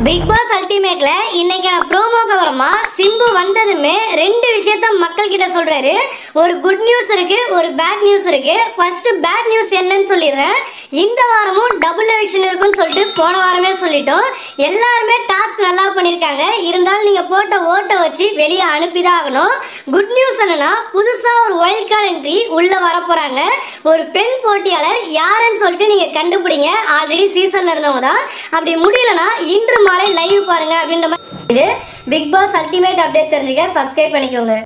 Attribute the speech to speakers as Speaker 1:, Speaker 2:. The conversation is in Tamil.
Speaker 1: பிக் பாஸ் அல்டிமேட்ல இன்னைக்கான ப்ரோமோ கவரமா சிம்பு வந்ததுமே ரெண்டு விஷயத்த மக்கள் கிட்ட சொல்றாரு ஒரு குட் நியூஸ் இருக்கு ஒரு பேட் நியூஸ் இருக்கு ஃபர்ஸ்ட் பேட் நியூஸ் என்னன்னு சொல்லிடுறேன் இந்த வாரமும் டபுள் எவிக்ஷன் இருக்குன்னு சொல்லிட்டு போன வாரமே சொல்லிட்டோம் எல்லாருமே டாஸ்க் நல்லா பண்ணியிருக்காங்க இருந்தாலும் நீங்க போட்ட ஓட்டை வச்சு வெளியே அனுப்பிதான் ஆகணும் குட் நியூஸ் என்னன்னா புதுசா ஒரு வைல்ட் கார்டு என்ட்ரி உள்ள வர போறாங்க ஒரு பெண் போட்டியாளர் யாருன்னு சொல்லிட்டு நீங்க கண்டுபிடிங்க ஆல்ரெடி சீசன்ல இருந்தவங்க தான் அப்படி முடியலனா இன்று மாலை லைவ் பாருங்க அப்படின்ற மாதிரி இது பிக் பாஸ் அல்டிமேட் அப்டேட் தெரிஞ்சுக்க சப்ஸ்கிரைப் பண்ணிக்கோங்க